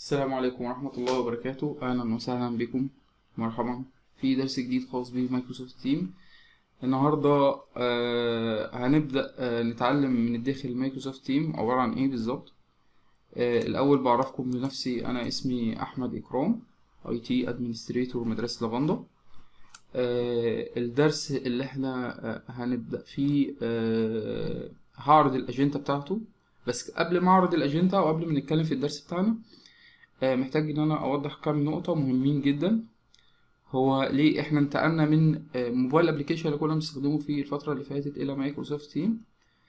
السلام عليكم ورحمة الله وبركاته أهلا وسهلا بكم مرحبا في درس جديد خاص بمايكروسوفت تيم النهاردة آه هنبدأ آه نتعلم من الداخل مايكروسوفت تيم عبارة عن إيه بالظبط آه الأول بعرفكم بنفسي أنا اسمي أحمد إكرام أي تي أدمنستريتور مدرسة لافاندا آه الدرس اللي احنا آه هنبدأ فيه آه هعرض الأجندة بتاعته بس قبل ما أعرض الأجندة وقبل ما نتكلم في الدرس بتاعنا آه، محتاج ان انا اوضح كام نقطة مهمين جدا هو ليه احنا انتقلنا من آه، موبايل ابلكيشن اللي كنا بنستخدمه في الفترة اللي فاتت الى مايكروسوفت تيم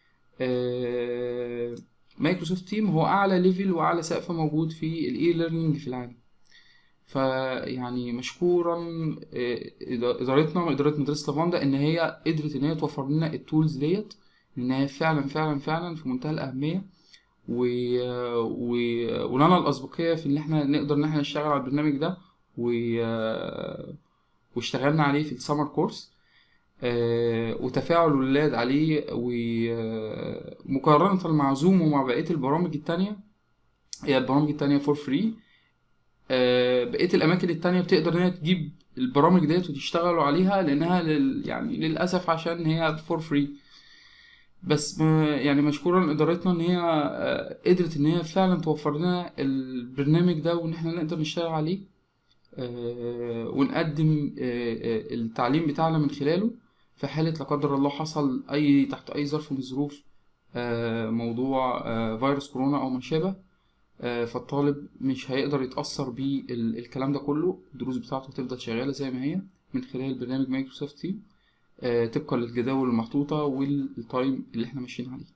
آه، مايكروسوفت تيم هو اعلى ليفل واعلى سقف موجود في الاي ليرنينج في العالم فيعني مشكورا آه، ادارتنا واداره مدرسه لافاندا ان هي قدرت ان هي توفر لنا التولز ديت ان هي فعلا فعلا فعلا في منتهى الاهميه و... و... ولنا الأسبقية في إن إحنا نقدر إن إحنا نشتغل على البرنامج ده و... واشتغلنا عليه في السمر كورس وتفاعل الولاد عليه ومقارنة مع زوم ومع بقية البرامج التانية هي البرامج التانية فور فري بقية الأماكن التانية بتقدر إن هي تجيب البرامج ديت وتشتغلوا عليها لأنها لل... يعني للأسف عشان هي فور فري بس ما- يعني مشكورا ادارتنا ان هي آه، قدرت ان هي فعلا توفر لنا البرنامج ده وان احنا نقدر نشتغل عليه آه، ونقدم آه، آه، التعليم بتاعنا من خلاله في حالة لا قدر الله حصل اي تحت اي ظرف من الظروف آه، موضوع آه، فيروس كورونا او ما شابه آه، فالطالب مش هيقدر يتأثر بالكلام ده كله الدروس بتاعته هتفضل شغالة زي ما هي من خلال برنامج مايكروسوفت تيم آه، طبقا للجداول المحطوطة والتايم اللي احنا ماشيين عليه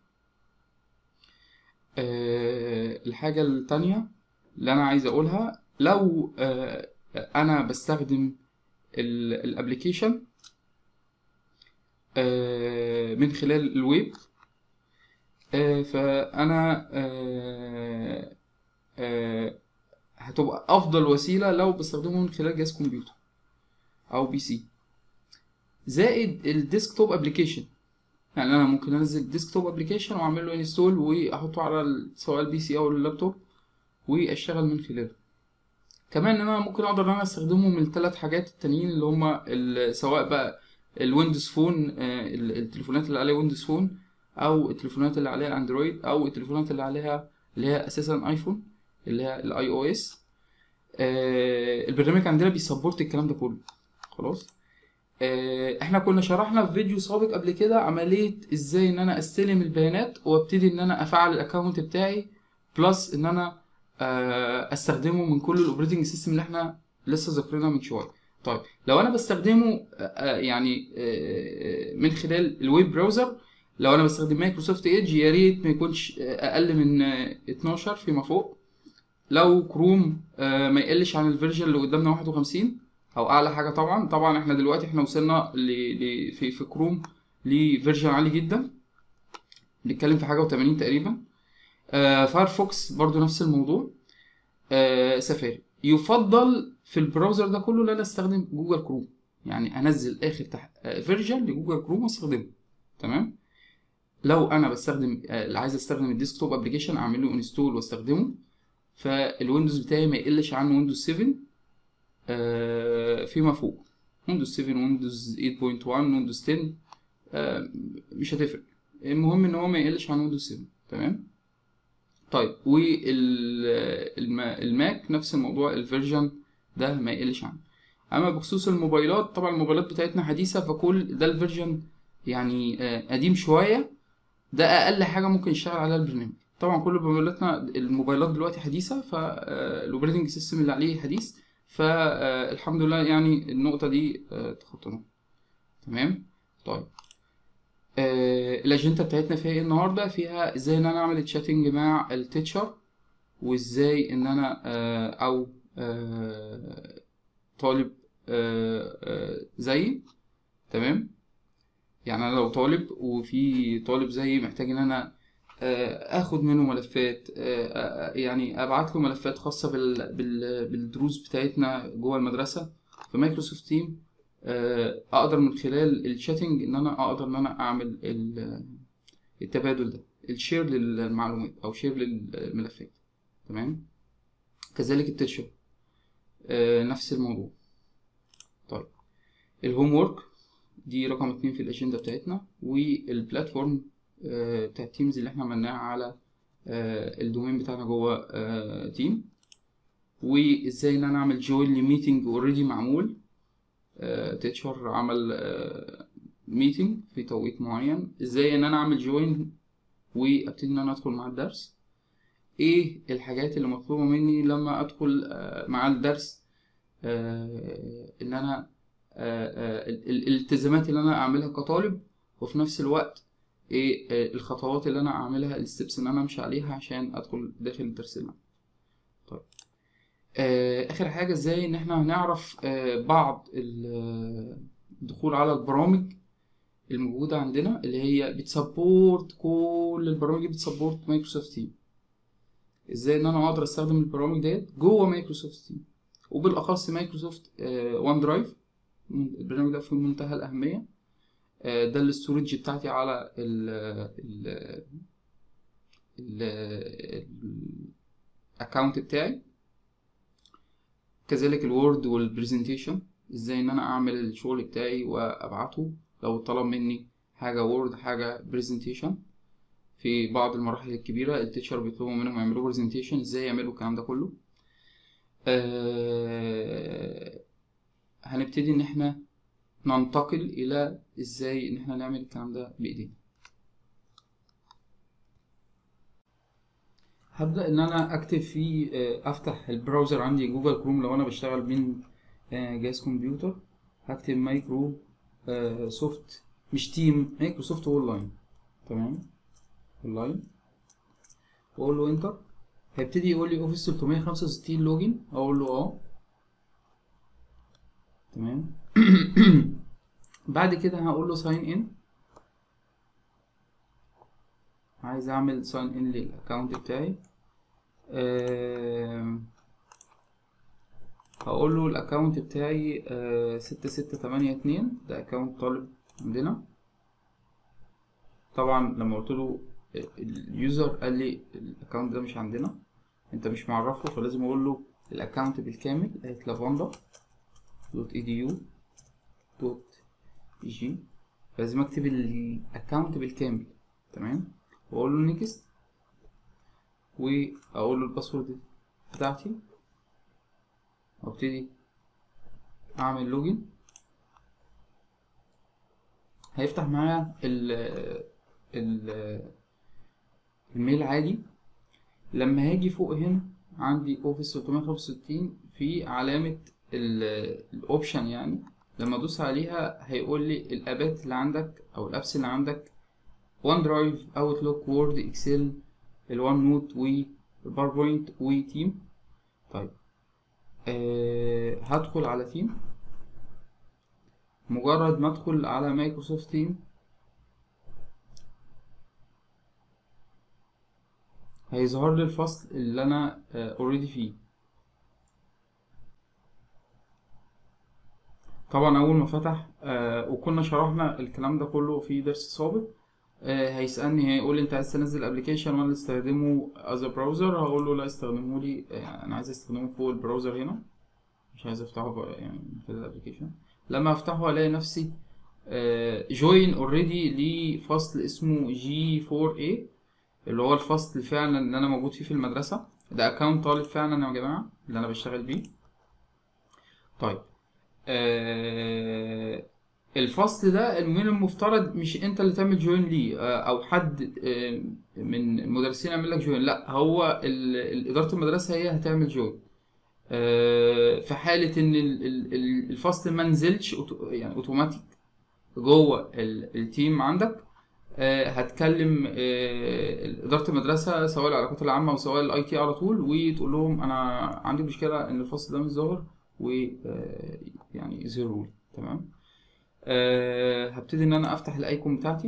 آه، الحاجة التانية اللي أنا عايز أقولها لو آه، أنا بستخدم الابليكيشن من خلال الويب آه، فأنا آه، آه، هتبقى أفضل وسيلة لو بستخدمه من خلال جهاز كمبيوتر أو بي سي زائد الديسكتوب ابلكيشن يعني انا ممكن انزل ديسكتوب ابلكيشن واعمل له انستول واحطه على ال- سواء البي سي او اللابتوب واشتغل من خلاله كمان انا ممكن اقدر ان انا استخدمه من الثلاث حاجات التانيين اللي هما ال- سواء بقى الويندوز فون آه، ال- التليفونات اللي عليها ويندوز فون او التليفونات اللي عليها اندرويد او التليفونات اللي عليها اللي هي اساسا ايفون اللي هي الاي او اس البرنامج عندنا بيسبورت الكلام ده كله خلاص آه، احنا كنا شرحنا في فيديو سابق قبل كده عملية ازاي ان انا استلم البيانات وابتدي ان انا افعل الاكونت بتاعي بلس ان انا آه، استخدمه من كل الاوبريتنج سيستم اللي احنا لسه ذاكرينها من شوية طيب لو انا بستخدمه آه، آه، يعني آه، من خلال الويب براوزر لو انا بستخدم مايكروسوفت ايدج يا ريت ما يكونش آه، اقل من آه، 12 فيما فوق لو كروم آه، ما يقلش عن الفيرجن اللي قدامنا 51 او اعلى حاجه طبعا طبعا احنا دلوقتي احنا وصلنا ل... ل... في في كروم لفيرجن عالي جدا بنتكلم في حاجه و80 تقريبا آه فايرفوكس برضو نفس الموضوع آه سفاري يفضل في البراوزر ده كله ان انا استخدم جوجل كروم يعني انزل اخر تح... آه فيرجن لجوجل كروم واستخدمه تمام لو انا بستخدم آه اللي عايز استخدم الديسكتوب ابلكيشن اعمل له انستول واستخدمه فالويندوز بتاعي ما يقلش عن ويندوز 7 آه، فيما فوق ويندوز 7 ويندوز 8.1 ويندوز 10 آه، مش هتفرق المهم ان هو ما يقلش عن ويندوز 7 تمام طيب والماك نفس الموضوع الفيرجن ده ما يقلش عنه اما بخصوص الموبايلات طبعا الموبايلات بتاعتنا حديثه فكل ده الفيرجن يعني آه، قديم شويه ده اقل حاجه ممكن يشتغل عليها البرنامج طبعا كل موبايلاتنا الموبايلات دلوقتي حديثه فالاوبريتنج سيستم اللي عليه حديث فالحمد لله يعني النقطه دي آه، تخطيناها تمام طيب آه، الاجنده بتاعتنا فيها ايه النهارده فيها ازاي ان انا اعمل تشاتنج مع التيتشر وازاي ان انا آه، او آه، طالب آه، آه، زيي تمام يعني انا لو طالب وفي طالب زيي محتاج ان انا آه، اخد منه ملفات آه، آه، يعني ابعت له ملفات خاصه بال- بال- بالدروس بتاعتنا جوه المدرسه في مايكروسوفت تيم آه، اقدر من خلال الشاتنج ان انا اقدر ان انا اعمل ال- التبادل ده الشير للمعلومات او شير للملفات تمام كذلك التيتشر آه نفس الموضوع طيب الهوم وورك دي رقم اتنين في الاجنده بتاعتنا والبلاتفورم آه بتاع التيمز اللي احنا عملناها على آه الدومين بتاعنا جوه آه تيم وازاي ان انا اعمل جوين لميتنج اوريدي معمول آه تيتشر عمل آه ميتنج في توقيت معين ازاي ان انا اعمل جوين وابتدي ان انا ادخل مع الدرس ايه الحاجات اللي مطلوبه مني لما ادخل آه مع الدرس آه ان انا آه الالتزامات اللي انا اعملها كطالب وفي نفس الوقت ايه الخطوات اللي انا اعملها الستبس اللي انا امشي عليها عشان ادخل داخل الدرس اللي طيب اخر حاجه ازاي ان احنا هنعرف بعض الدخول على البرامج الموجوده عندنا اللي هي بتسبورت كل البرامج دي بتسبورت مايكروسوفت تيم ازاي ان انا اقدر استخدم البرامج ديت جوه مايكروسوفت تيم وبالاخص مايكروسوفت وان درايف البرنامج ده في منتهى الاهميه ده الاستورج بتاعتي على ال ال الاكونت بتاعي كذلك الوورد والبرزنتيشن ازاي ان انا اعمل الشغل بتاعي وابعته لو طلب مني حاجه وورد حاجه برزنتيشن في بعض المراحل الكبيره التيتشر بيطلبوا منهم يعملوا برزنتيشن ازاي يعملوا الكلام ده كله آه هنبتدي ان احنا ننتقل الى ازاي ان احنا نعمل الكلام ده بايدينا هبدأ إن أنا أكتب في أفتح البراوزر عندي جوجل كروم لو أنا بشتغل من جهاز كمبيوتر هكتب مايكرو سوفت مش تيم مايكروسوفت أونلاين تمام أونلاين وأقول له إنتر هيبتدي يقول لي أوفيس 365 لوجن أقول له أه تمام بعد كده هقول له ساين إن عايز اعمل ساين ان للاكونت بتاعي أه هقول له الاكونت بتاعي أه ستة ستة تمانية اتنين ده اكونت طالب عندنا طبعا لما قلت له اليوزر قال لي الاكونت ده مش عندنا انت مش معرفه فلازم اقول له الاكونت بالكامل قالت لافاندا دوت اي دي يو دوت اي جي لازم اكتب الاكونت بالكامل تمام واقول له نيكست واقول له الباسورد بتاعتي وابتدي اعمل لوجن هيفتح معايا ال ال الميل عادي لما هاجي فوق هنا عندي اوفيس 365 في علامة الاوبشن يعني لما ادوس عليها هيقول لي الابات اللي عندك او الابس اللي عندك وان درايف اوتلوك وورد اكسل الوان نوت والباوربوينت وتيم طيب أه هدخل على تيم مجرد ما ادخل على مايكروسوفت تيم هيظهر لي الفصل اللي انا اوريدي فيه طبعا اول ما فتح أه وكنا شرحنا الكلام ده كله في درس سابق هيسألني هيقول لي انت عايز تنزل ابلكيشن ولا تستخدمه از براوزر هقول له لا استخدمه لي يعني انا عايز استخدمه فوق البراوزر هنا مش عايز افتحه يعني في الابلكيشن لما افتحه الاقي نفسي جوين اوريدي لفصل اسمه جي 4 a اللي هو الفصل فعلا اللي انا موجود فيه في المدرسه ده اكونت طالب فعلا يا جماعه اللي انا بشتغل بيه طيب آه الفصل ده من المفترض مش انت اللي تعمل جوين ليه او حد من المدرسين يعمل لك جوين لا هو اداره المدرسه هي هتعمل جوين في حاله ان الفصل ما نزلش يعني اوتوماتيك جوه التيم عندك هتكلم اداره المدرسه سواء العلاقات العامه او سواء الاي تي على طول وتقول لهم انا عندي مشكله ان الفصل ده مش ظاهر و يعني يظهروا لي تمام أه هبتدي ان انا افتح الايكون بتاعتي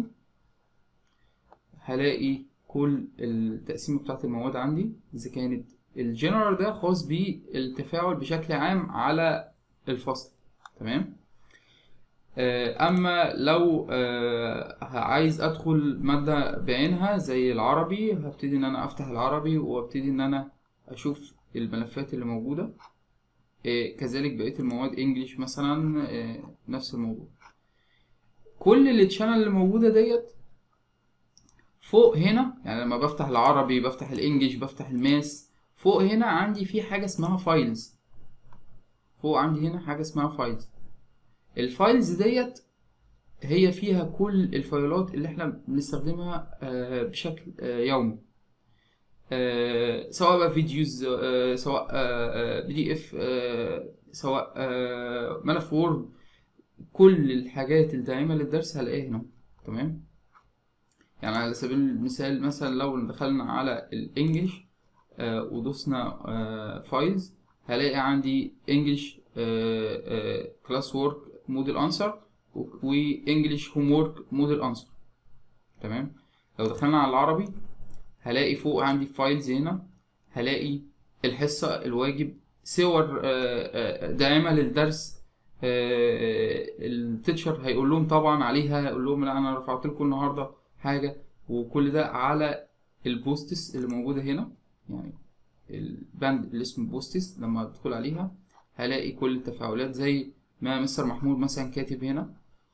هلاقي كل التقسيمه بتاعت المواد عندي اذا كانت الجنرال ده خاص بالتفاعل بشكل عام على الفصل تمام أه اما لو أه عايز ادخل ماده بعينها زي العربي هبتدي ان انا افتح العربي وابتدي ان انا اشوف الملفات اللي موجودة آه، كذلك بقية المواد انجليش مثلا آه، نفس الموضوع كل التشانل اللي موجودة ديت فوق هنا يعني لما بفتح العربي بفتح الانجليش بفتح الماس فوق هنا عندي في حاجة اسمها فايلز فوق عندي هنا حاجة اسمها فايلز الفايلز ديت هي فيها كل الفايلات اللي احنا بنستخدمها آه، بشكل آه، يومي آه، سواء بقى فيديوز آه، سواء بي دي اف سواء آه، ملف وورد كل الحاجات الداعمة للدرس هلاقيها هنا تمام يعني على سبيل المثال مثلا لو دخلنا على الانجليش آه، ودوسنا فايلز هلاقي عندي انجليش كلاس وورك موديل انسر وانجليش هوم وورك موديل انسر تمام لو دخلنا على العربي هلاقي فوق عندي فايلز هنا هلاقي الحصة الواجب صور آه، آه، داعمة للدرس آه، التيتشر هيقول لهم طبعا عليها يقول لهم لا انا رفعت لكم النهارده حاجة وكل ده على البوستس اللي موجودة هنا يعني الباند اللي اسمه بوستس لما ادخل عليها هلاقي كل التفاعلات زي ما مستر محمود مثلا كاتب هنا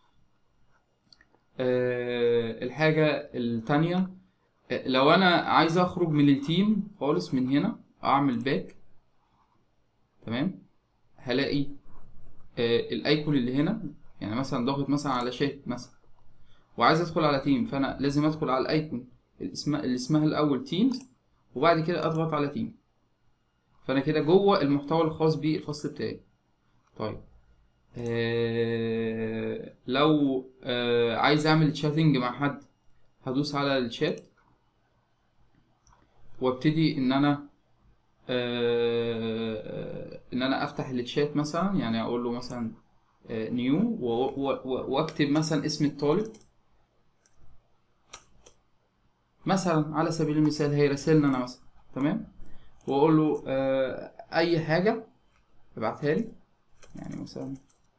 آه، الحاجة التانية آه، لو أنا عايز أخرج من التيم خالص من هنا أعمل باك تمام هلاقي آه، الأيكون اللي هنا يعني مثلا ضاغط مثلا على شات مثلا وعايز أدخل على تيم فأنا لازم أدخل على الأيكون اللي اسمها اللي اسمها الأول تيمز وبعد كده أضغط على تيم فأنا كده جوه المحتوى الخاص بالفصل بتاعي طيب آه لو آه عايز اعمل تشاتنج مع حد هدوس على الشات وابتدي ان انا آه ان انا افتح الشات مثلا يعني اقول له مثلا آه نيو واكتب مثلا اسم الطالب مثلا على سبيل المثال هيراسلنا انا مثلا تمام واقول له آه اي حاجه ابعتها لي يعني مثلا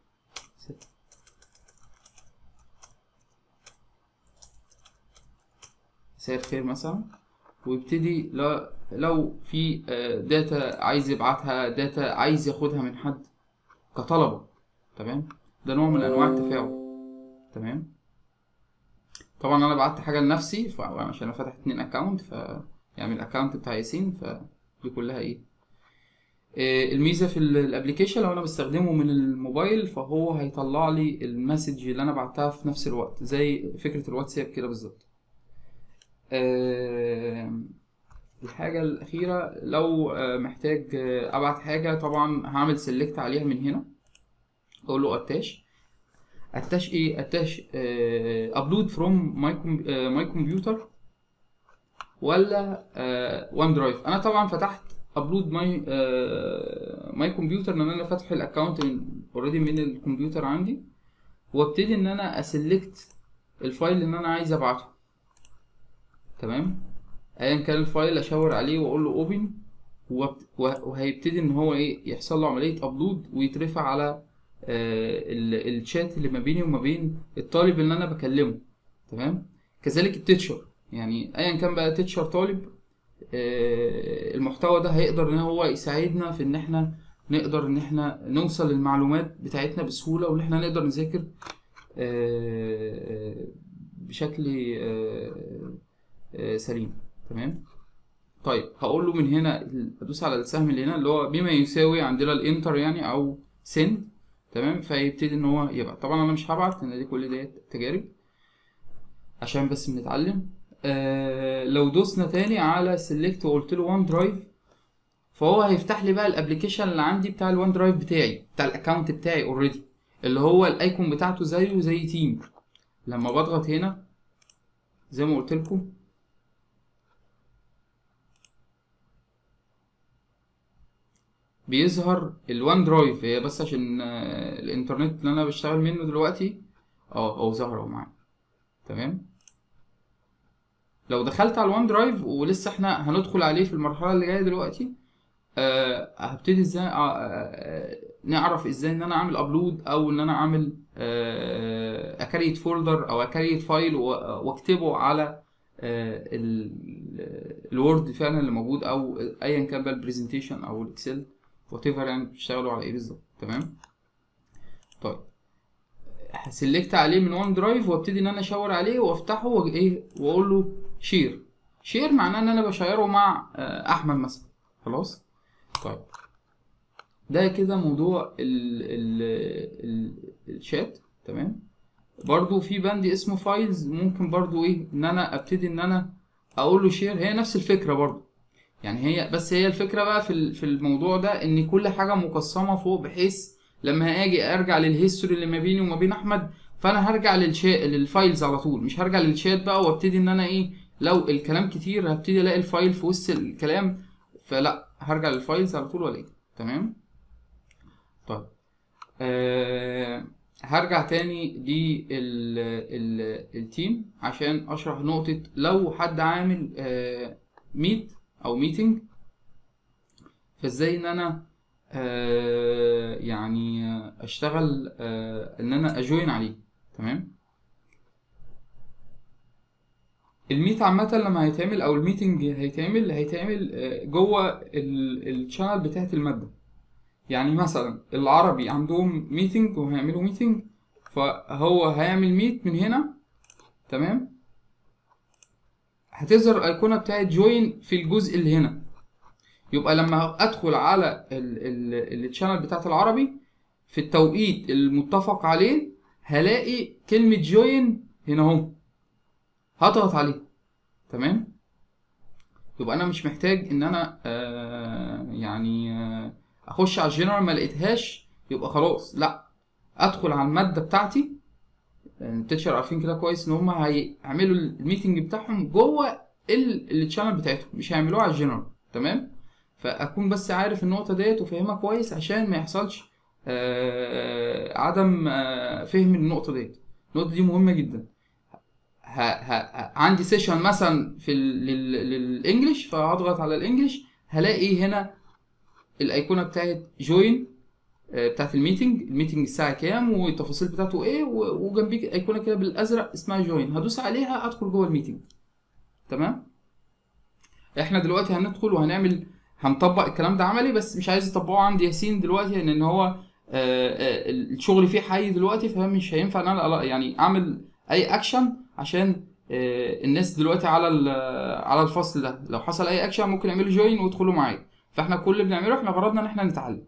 مساء الخير مثلا ويبتدي لا- لو في آه، داتا عايز يبعتها داتا عايز ياخدها من حد كطلبة تمام ده نوع من انواع التفاعل تمام طبعا انا بعت حاجه لنفسي ف- عشان انا فاتح اتنين اكونت ف يعني الاكونت بتاع ياسين فدي كلها ايه آه، الميزه في الابلكيشن لو انا بستخدمه من الموبايل فهو هيطلع لي المسج اللي انا بعتها في نفس الوقت زي فكره الواتساب كده بالظبط آه، الحاجة الأخيرة لو آه، محتاج آه، أبعت حاجة طبعا هعمل سيلكت عليها من هنا أقول له أتاش أتاش إيه أتاش أبلود فروم ماي كمبيوتر ولا وان درايف أنا طبعا فتحت أبلود ماي ماي كمبيوتر لأن أنا فاتح الأكونت أوريدي من الكمبيوتر عندي وابتدي إن أنا أسلكت الفايل اللي أنا عايز أبعته تمام ايا كان الفايل اشاور عليه واقول له اوبن وهيبتدي ان هو ايه يحصل له عمليه ابلود ويترفع على آه، ال- الشات اللي ما بيني وما بين الطالب اللي انا بكلمه تمام كذلك التيتشر يعني ايا كان بقى تيتشر طالب آه، المحتوى ده هيقدر ان هو يساعدنا في ان احنا نقدر ان احنا نوصل للمعلومات بتاعتنا بسهوله وان احنا نقدر نذاكر آه، بشكل آه، آه، سليم تمام طيب هقول له من هنا ادوس على السهم اللي هنا اللي هو بما يساوي عندنا الانتر يعني او سند تمام فيبتدي ان هو يبعت طبعا انا مش هبعت لان دي كل ديت تجارب عشان بس بنتعلم آه لو دوسنا تاني على سيلكت وقلت له وان درايف فهو هيفتح لي بقى الابلكيشن اللي عندي بتاع الوان درايف بتاعي بتاع الاكونت بتاعي اوريدي اللي هو الايكون بتاعته زيه زي تيم لما بضغط هنا زي ما قلت لكم بيظهر الوان درايف هي بس عشان آه، الانترنت اللي انا بشتغل منه دلوقتي اه هو ظهر اهو معايا تمام لو دخلت على الوان درايف ولسه احنا هندخل عليه في المرحله اللي جايه دلوقتي آه هبتدي ازاي آه آه نعرف ازاي ان انا اعمل ابلود او ان انا اعمل آه اكريت فولدر او اكريت فايل و- واكتبه على آه، الوورد فعلا اللي موجود او ايا كان بقى البرزنتيشن او الاكسل وات ايفر يعني بتشتغلوا على ايه بالظبط تمام طيب هسلكت عليه من وان درايف وابتدي ان انا اشاور عليه وافتحه وايه واقول له شير شير معناه ان انا بشيره مع آه، احمد مثلا خلاص طيب ده كده موضوع ال ال ال الشات تمام برضو في بند اسمه فايلز ممكن برضو ايه ان انا ابتدي ان انا اقول له شير هي نفس الفكره برضو يعني هي بس هي الفكره بقى في في الموضوع ده ان كل حاجه مقسمه فوق بحيث لما اجي ارجع للهيستوري اللي ما بيني وما بين احمد فانا هرجع للشات للفايلز على طول مش هرجع للشات بقى وابتدي ان انا ايه لو الكلام كتير هبتدي الاقي الفايل في وسط الكلام فلا هرجع للفايلز على طول ولا ايه تمام طيب آه هرجع تاني للتيم عشان اشرح نقطة لو حد عامل آه ميت او ميتنج فازاي ان انا آه يعني اشتغل آه ان انا اجوين عليه تمام الميت عامة لما هيتعمل او الميتنج هيتعمل هيتعمل آه، جوه الشانل بتاعت المادة يعني مثلا العربي عندهم ميتنج وهيعملوا ميتنج فهو هيعمل ميت من هنا تمام هتظهر الايقونه بتاعت جوين في الجزء اللي هنا يبقى لما ادخل على الشانل بتاعت العربي في التوقيت المتفق عليه هلاقي كلمة جوين هنا اهو هضغط عليه تمام يبقى انا مش محتاج ان انا آه يعني آه اخش على الجنرال ما لقيتهاش يبقى خلاص لا ادخل على الماده بتاعتي التيتشر عارفين كده كويس ان هم هيعملوا الميتنج بتاعهم جوه التشانل بتاعتهم مش هيعملوها على الجنرال تمام فاكون بس عارف النقطه ديت وفاهمها كويس عشان ما يحصلش آه عدم آه فهم النقطه ديت النقطه دي مهمه جدا ها ها عندي سيشن مثلا في للانجلش فهضغط على الانجلش هلاقي هنا الايقونه بتاعت جوين آه، بتاعت الميتنج الميتنج الساعه كام والتفاصيل بتاعته ايه وجنبيه ايقونه كده بالازرق اسمها جوين هدوس عليها ادخل جوه الميتنج تمام احنا دلوقتي هندخل وهنعمل هنطبق الكلام ده عملي بس مش عايز اطبقه عند ياسين دلوقتي لان هو آه، آه، الشغل فيه حي دلوقتي فمش هينفع ان انا يعني اعمل اي اكشن عشان الناس دلوقتي على على الفصل ده لو حصل اي اكشن ممكن يعملوا جوين ويدخلوا معايا فاحنا كل اللي بنعمله احنا غرضنا ان احنا نتعلم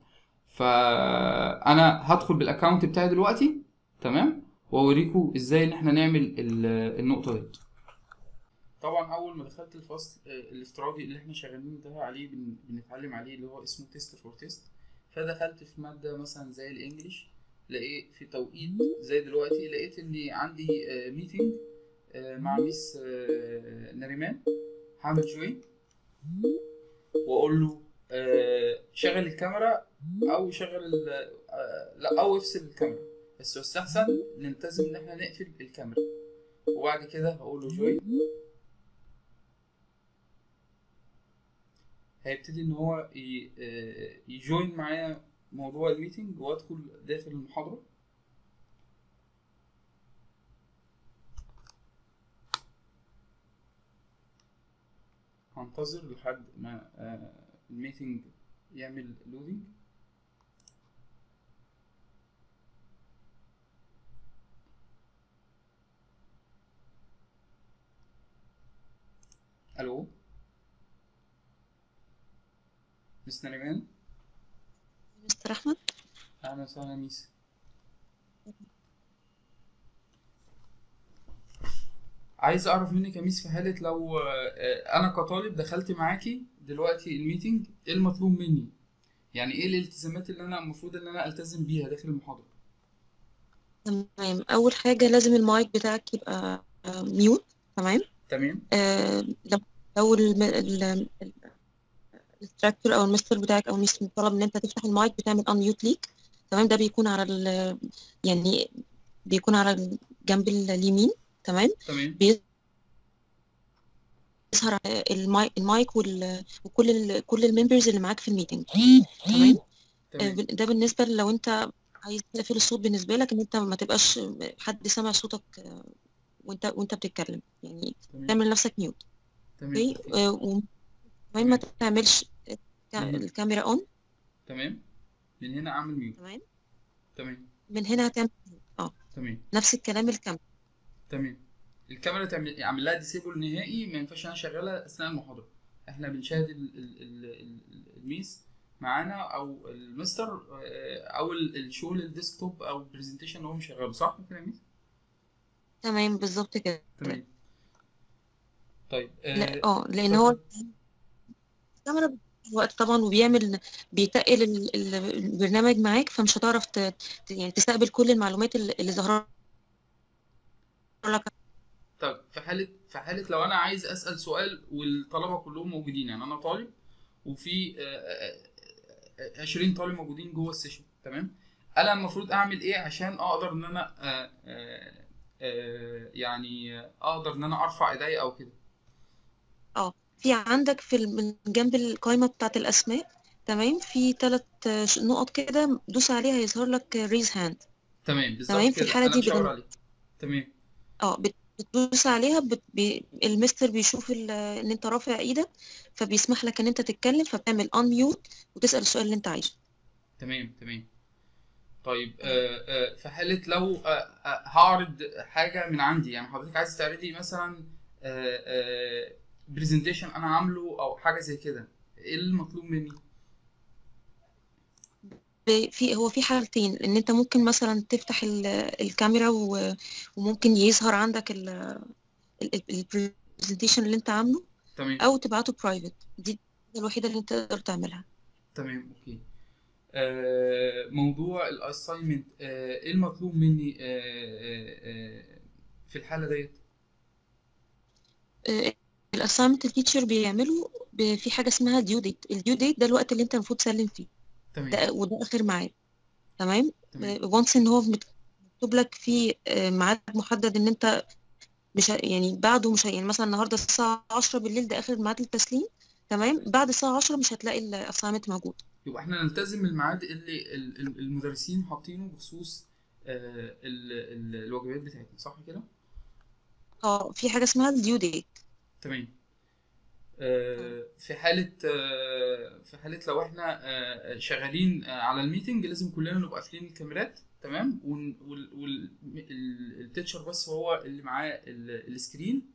فانا هدخل بالاكونت بتاعي دلوقتي تمام واوريكم ازاي ان احنا نعمل النقطه دي طبعا اول ما دخلت الفصل آه، الافتراضي اللي احنا شغالين ده عليه بنتعلم عليه اللي هو اسمه تيست فور تيست فدخلت في ماده مثلا زي الانجليش لقيت في توقيت زي دلوقتي لقيت اني عندي ميتنج آه، آه، مع ميس نريمان هعمل جوين واقول له آه، شغل الكاميرا او شغل آه، لا او افصل الكاميرا بس يستحسن نلتزم ان احنا نقفل الكاميرا وبعد كده هقول له جوين هيبتدي ان هو آه، يجوين معايا موضوع الميتنج وادخل داخل المحاضره هنتظر لحد ما الميتنج يعمل لودنج الو مس نريمان مستر احمد اهلا وسهلا ميس عايز اعرف منك يا ميس في حاله لو آه، انا كطالب دخلت معاكي دلوقتي الميتنج ايه المطلوب مني يعني ايه الالتزامات اللي انا المفروض ان انا التزم بيها داخل المحاضره تمام اول حاجه لازم المايك بتاعك يبقى ميوت تمام تمام آه لو الانستراكتور او المستر بتاعك او مش طلب ان انت تفتح المايك بتعمل ان ميوت ليك تمام ده بيكون على ال يعني بيكون على الجنب اليمين تمام تمام يظهر المايك المايك وكل ال كل الممبرز اللي معاك في الميتنج تمام آه، ده بالنسبه لو انت عايز تقفل الصوت بالنسبه لك ان انت ما تبقاش حد سامع صوتك وانت وانت بتتكلم يعني تمام تعمل لنفسك ميوت تمام اوكي اوكي آه، وكمان ما تمام تعملش كا- مهم. الكاميرا اون تمام من هنا اعمل ميوت تمام تمام من هنا هتعمل اه تمام نفس الكلام الكاميرا تمام الكاميرا تعمل اعمل لها ديسيبل نهائي ما ينفعش انا اشغلها اثناء المحاضره احنا بنشاهد ال- ال- ال- ال- الميس معانا او المستر آه، او ال- الشغل الديسكتوب او البرزنتيشن اللي هو مشغله صح كده يا ميس تمام بالظبط كده تمام طيب لا آه، اه لان هو اتفضل الكاميرا بتاخد وقت طبعا وبيعمل بيتقل ال- ال- البرنامج معاك فمش هتعرف ت... ت- يعني تستقبل كل المعلومات اللي اللي ظاهره لك طب في حالة في حالة لو أنا عايز أسأل سؤال والطلبة كلهم موجودين يعني أنا طالب وفي آه، آه، آه، 20 طالب موجودين جوه السيشن تمام أنا المفروض أعمل إيه عشان أقدر إن أنا آه، آه، آه، يعني آه، أقدر إن أنا أرفع إيديا أو كده اه في عندك في ال- من جنب القائمه بتاعت الاسماء تمام في ثلاث نقط كده دوس عليها هيظهر لك ريز هاند تمام بالظبط تمام في كده الحاله أنا دي مشاور بدل عليه تمام اه بت- بتدوس عليها بت... بي... المستر بيشوف ال... ان انت رافع ايدك فبيسمح لك ان انت تتكلم فبتعمل ان ميوت وتسال السؤال اللي انت عايزه تمام تمام طيب آه، آه، في حالة لو آه، آه، هعرض حاجة من عندي يعني حضرتك عايز تعرضي مثلا برزنتيشن أنا عامله أو حاجة زي كده إيه المطلوب مني؟ ب- في هو في حالتين ان انت ممكن مثلا تفتح ال- الكاميرا و- وممكن يظهر عندك البرزنتيشن اللي انت عامله تمام او تبعته برايفت دي الوحيده اللي انت تقدر تعملها تمام أوكي آه، موضوع الأساينمنت إيه المطلوب مني آه، آه، آه، في الحالة ديت؟ الاسايمنت التيتشر بيعمله ب- في حاجه اسمها ديو ديت الديو ديت ده الوقت اللي انت المفروض تسلم فيه تمام ده وده اخر ميعاد تمام تمام وانس ان هو مت- مكتوب لك في آه، ميعاد محدد ان انت مش ه- يعني بعده مش ه- يعني مثلا النهارده الساعه 10 بالليل ده اخر ميعاد التسليم تمام بعد الساعه 10 مش هتلاقي الاسايمنت موجود يبقى احنا نلتزم الميعاد اللي ال- ال- المدرسين حاطينه بخصوص آه، ال- ال- الواجبات بتاعتنا صح كده؟ اه في حاجه اسمها الديو ديت تمام آه، في حالة آه، في حالة لو احنا آه، شغالين آه، على الميتنج لازم كلنا نبقى قافلين الكاميرات تمام والتيتشر بس هو اللي معاه ال- السكرين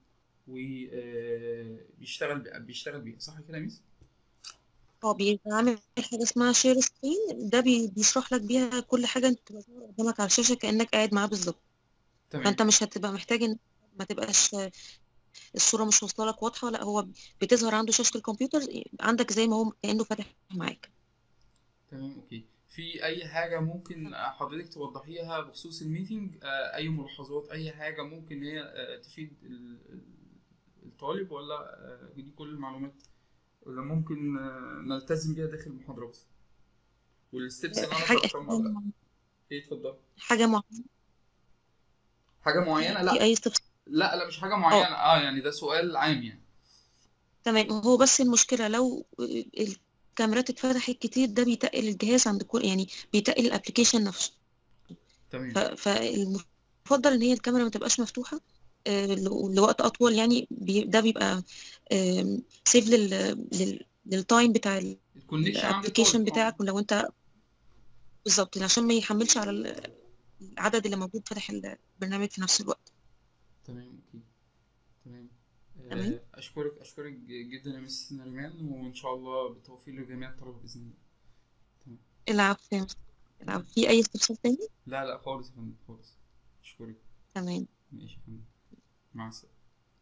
وبيشتغل بيشتغل بيها صح كده يا ميس؟ اه بيعمل حاجه اسمها شير سكرين ده بي- بيشرح لك بيها كل حاجه انت تبقى ظاهرة قدامك على الشاشه كانك قاعد معاه بالظبط تمام فانت مش هتبقى محتاج ان ما تبقاش الصوره مش واصله لك واضحه لا هو بتظهر عنده شاشه الكمبيوتر عندك زي ما هو كانه فاتح معاك تمام اوكي في اي حاجة ممكن حضرتك توضحيها بخصوص الميتنج آه، اي ملاحظات اي حاجة ممكن هي آه، تفيد ال- ال- الطالب ولا آه، دي كل المعلومات ولا ممكن آه، نلتزم بيها داخل المحاضرة بس والستبس اللي انا حاجه شرحتهم ولا لا ايه اتفضل حاجه معينه حاجة معينة في لا اي استفسار لا لا مش حاجة اه معينة اه يعني ده سؤال عام يعني تمام هو بس المشكله لو الكاميرات اتفتحت كتير ده بيتقل الجهاز عند كل يعني بيتقل الابلكيشن نفسه تمام ف- فالمفضل ان هي الكاميرا ما تبقاش مفتوحه آه، ل- لوقت اطول يعني بي ده بيبقى سيف لل لل- للتايم بتاع الكونكشن عند الابلكيشن الطالب اه بتاعك ولو انت بالظبط عشان ما يحملش على ال- العدد اللي موجود فاتح البرنامج في نفس الوقت تمام اوكي تمام تمام آه، اشكرك اشكرك جدا يا مس نريمان وان شاء الله بالتوفيق لجميع الطلبة باذن الله تمام العفو يا مستر. العفو في اي استفسار تاني لا لا خالص يا فندم خالص اشكرك تمام ماشي يا فندم مع السلامة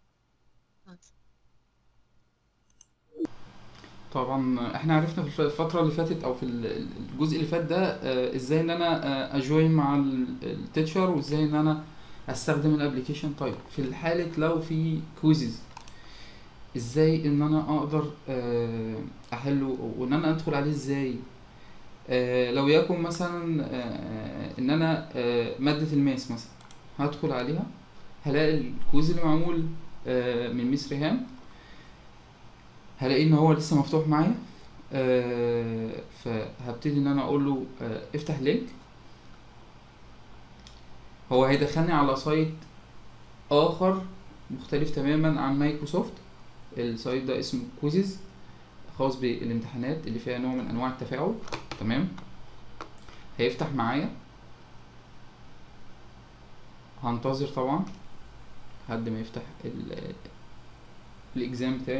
طبعا احنا عرفنا في الفترة اللي فاتت او في ال- الجزء اللي فات ده آه، ازاي ان انا آه، اجوين مع التيتشر وازاي ان انا استخدم الابليكيشن طيب في الحالة لو في كويزز ازاي ان انا اقدر آه، احله وان انا ادخل عليه ازاي آه، لو يكن مثلا آه، ان انا آه، مادة الماس مثلا هدخل عليها هلاقي الكويز اللي معمول آه، من ميس ريهام هلاقي ان هو لسه مفتوح معايا آه، فهبتدي ان انا اقول له آه، افتح لينك هو هيدخلني على سايت اخر مختلف تماما عن مايكروسوفت السايت ده اسمه كويزز خاص بالامتحانات اللي فيها نوع من انواع التفاعل تمام هيفتح معايا هنتظر طبعا لحد ما يفتح ال- الاكزام بتاعي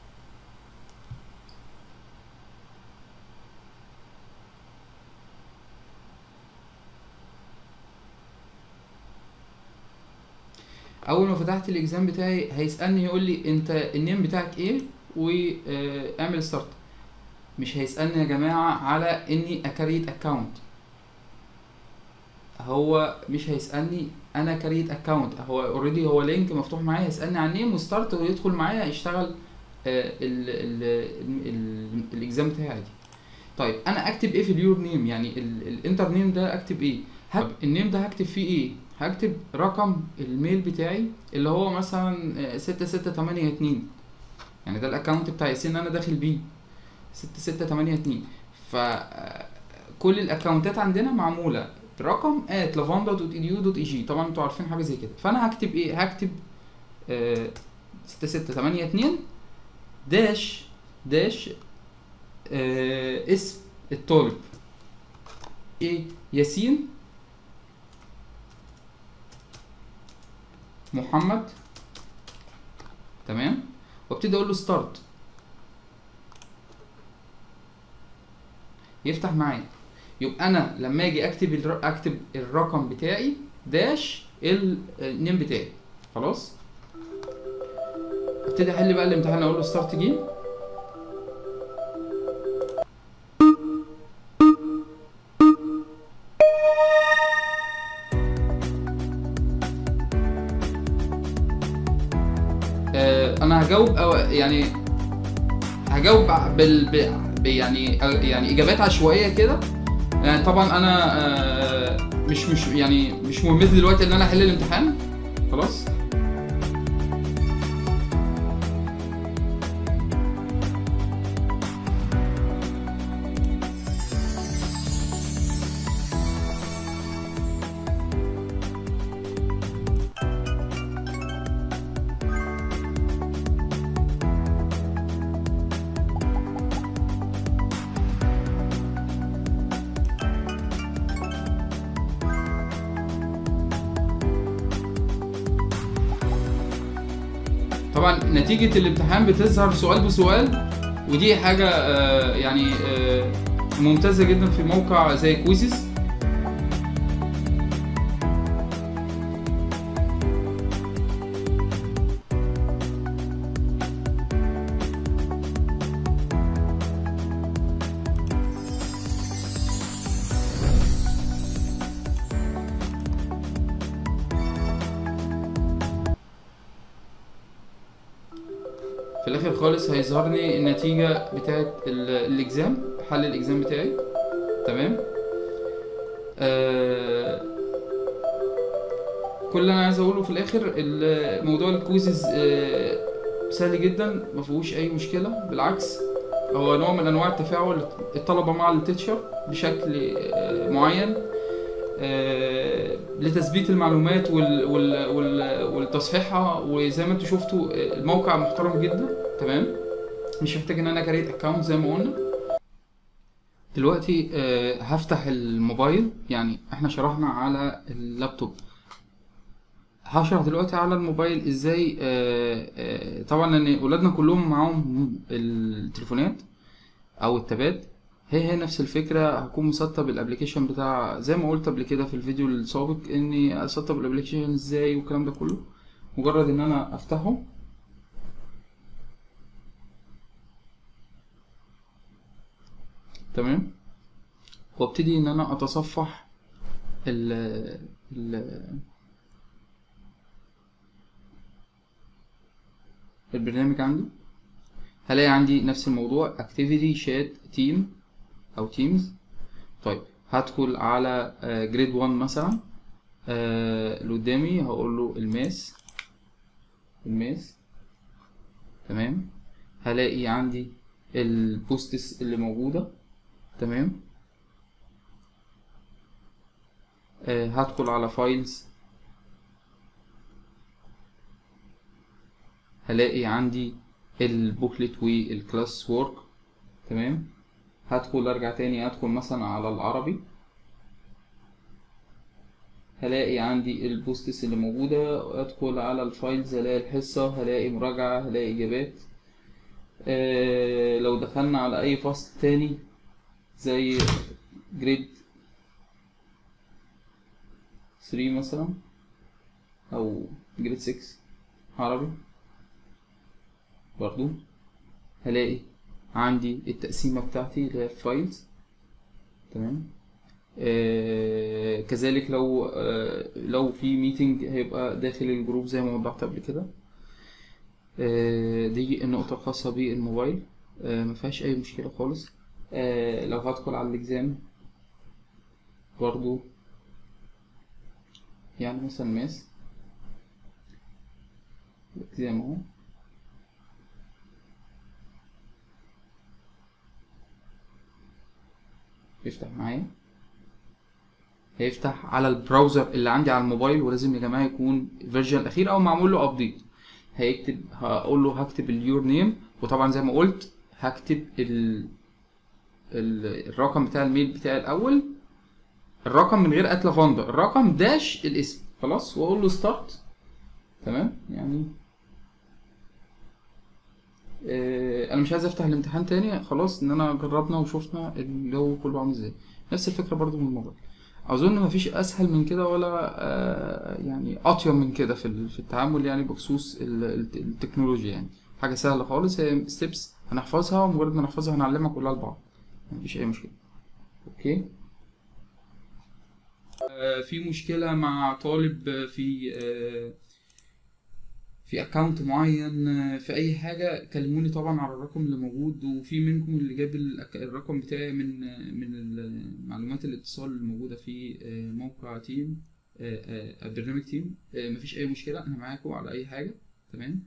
اول ما فتحت الاكزام بتاعي هيسالني يقول لي انت النيم بتاعك ايه واعمل ستارت مش هيسالني يا جماعه على اني اكريت اكونت هو مش هيسالني انا كريت اكونت هو اوريدي هو لينك مفتوح معايا هيسالني عن نيم وستارت ويدخل معايا يشتغل الاكزام بتاعي عادي طيب انا اكتب ايه في اليور نيم يعني الانتر نيم ده اكتب ايه هكتب النيم ده هكتب فيه ايه هكتب رقم الميل بتاعي اللي هو مثلا ستة ستة تمانية اتنين يعني ده الاكونت بتاعي سن انا داخل بيه ستة ستة تمانية اتنين ف كل الاكونتات عندنا معمولة برقم at lavanda.edu.eg طبعا انتوا عارفين حاجة زي كده فانا هكتب ايه هكتب آه، ستة ستة تمانية اتنين داش داش آه اسم الطالب ايه ياسين محمد تمام وابتدي اقول له ستارت يفتح معايا يبقى انا لما اجي اكتب الر... اكتب الرقم بتاعي داش ال- النيم بتاعي خلاص ابتدي احل بقى الامتحان اقول له ستارت جيم آه، انا هجاوب أو يعني هجاوب بال ب- ب- يعني يعني اجابات عشوائيه كده يعني طبعا انا آه، مش مش يعني مش مهمتي دلوقتي ان انا احل الامتحان خلاص طبعا نتيجة الامتحان بتظهر سؤال بسؤال ودي حاجة آه، يعني آه، ممتازة جدا في موقع زي كويزز في الاخر خالص هيظهر لي النتيجة بتاعت ال- الاكزام حل الاكزام بتاعي تمام آه كل اللي انا عايز اقوله في الاخر ال- موضوع الكويزز آه سهل جدا ما فيهوش اي مشكلة بالعكس هو نوع من انواع التفاعل الطلبة مع التيتشر بشكل آه معين آه، لتثبيت المعلومات وال وال وال والتصحيحها وزي ما انتوا شفتوا آه، الموقع محترم جدا تمام مش محتاج ان انا كريت اكونت زي ما قلنا دلوقتي آه، هفتح الموبايل يعني احنا شرحنا على اللابتوب هشرح دلوقتي على الموبايل ازاي آه، آه، طبعا لان ولادنا كلهم معاهم التليفونات او التابات هي هي نفس الفكرة هكون مسطب الابليكيشن بتاع زي ما قلت قبل كده في الفيديو السابق اني اسطب الابليكيشن ازاي والكلام ده كله مجرد ان انا افتحه تمام وابتدي ان انا اتصفح ال ال البرنامج عندي هلاقي عندي نفس الموضوع activity chat team او تيمز طيب هدخل على جريد 1 مثلا آه، اللي قدامي هقول له الماس الماس تمام هلاقي عندي البوستس اللي موجودة تمام آه، هدخل على فايلز هلاقي عندي البوكلت والكلاس وورك تمام هدخل ارجع تاني ادخل مثلا على العربي هلاقي عندي البوستس اللي موجودة ادخل على الفايلز هلاقي الحصة هلاقي مراجعة هلاقي اجابات آه لو دخلنا على اي فصل تاني زي جريد 3 مثلا او جريد 6 عربي برضو هلاقي عندي التقسيمة بتاعتي اللي هي الفايلز تمام آه كذلك لو آه لو في ميتنج هيبقى داخل الجروب زي ما وضحت قبل كده آه دي النقطة الخاصة بالموبايل آه مفيهاش أي مشكلة خالص آه لو هدخل على الإكزام برضو يعني مثلا ماس الإكزام أهو يفتح معايا هيفتح على البراوزر اللي عندي على الموبايل ولازم يا جماعه يكون الفيرجن الاخير او معمول له ابديت هيكتب هقول له هكتب اليور نيم وطبعا زي ما قلت هكتب ال... ال... الرقم بتاع الميل بتاعي الاول الرقم من غير ات لافندر الرقم داش الاسم خلاص واقول له ستارت تمام يعني آه انا مش عايز افتح الامتحان تاني خلاص ان انا جربنا وشفنا الجو كله عامل ازاي نفس الفكره برضو من الموبايل اظن مفيش اسهل من كده ولا آه يعني اطيب من كده في في التعامل يعني بخصوص التكنولوجيا يعني حاجه سهله خالص هي ستيبس هنحفظها ومجرد ما نحفظها هنعلمها كلها لبعض مفيش اي مشكله اوكي آه في مشكله مع طالب في آه في اكونت معين في اي حاجه كلموني طبعا على الرقم اللي موجود وفي منكم اللي جاب الرقم بتاعي من من معلومات الاتصال الموجوده في موقع تيم برنامج تيم مفيش اي مشكله انا معاكم على اي حاجه تمام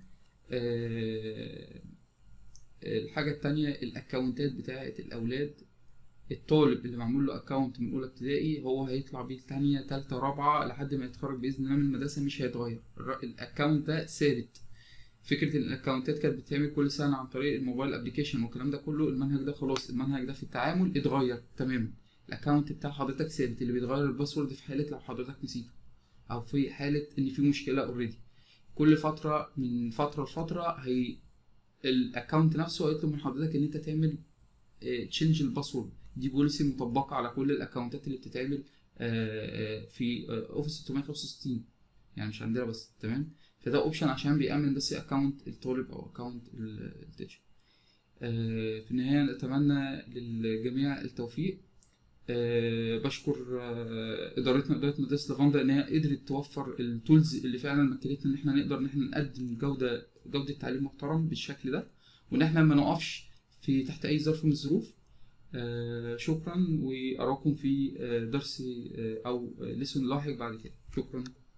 الحاجه التانية الاكونتات بتاعه الاولاد الطالب اللي معمول له اكونت من اولى ابتدائي هو هيطلع بيه تانية تالتة رابعة لحد ما يتخرج باذن الله من المدرسة مش هيتغير الاكونت ده ثابت فكرة ان الاكونتات كانت بتتعمل كل سنة عن طريق الموبايل ابلكيشن والكلام ده كله المنهج ده خلاص المنهج ده في التعامل اتغير تماما الاكونت بتاع حضرتك ثابت اللي بيتغير الباسورد في حالة لو حضرتك نسيته او في حالة ان في مشكلة اوريدي كل فترة من فترة لفترة هي الاكونت نفسه هيطلب من حضرتك ان انت تعمل تشينج الباسورد دي بوليسي مطبقه على كل الاكونتات اللي بتتعمل في اوفيس 665 يعني مش عندنا بس تمام فده اوبشن عشان بيأمن بس اكونت الطالب او اكونت التيتشر في النهايه نتمنى للجميع التوفيق بشكر ادارتنا اداره مدرسه لافاندا ان هي قدرت توفر التولز اللي فعلا مكنتنا ان احنا نقدر ان احنا نقدم جوده جوده تعليم محترم بالشكل ده وان احنا ما نقفش في تحت اي ظرف من الظروف آه شكرا واراكم في آه درس آه او لسن لاحق بعد كده شكرا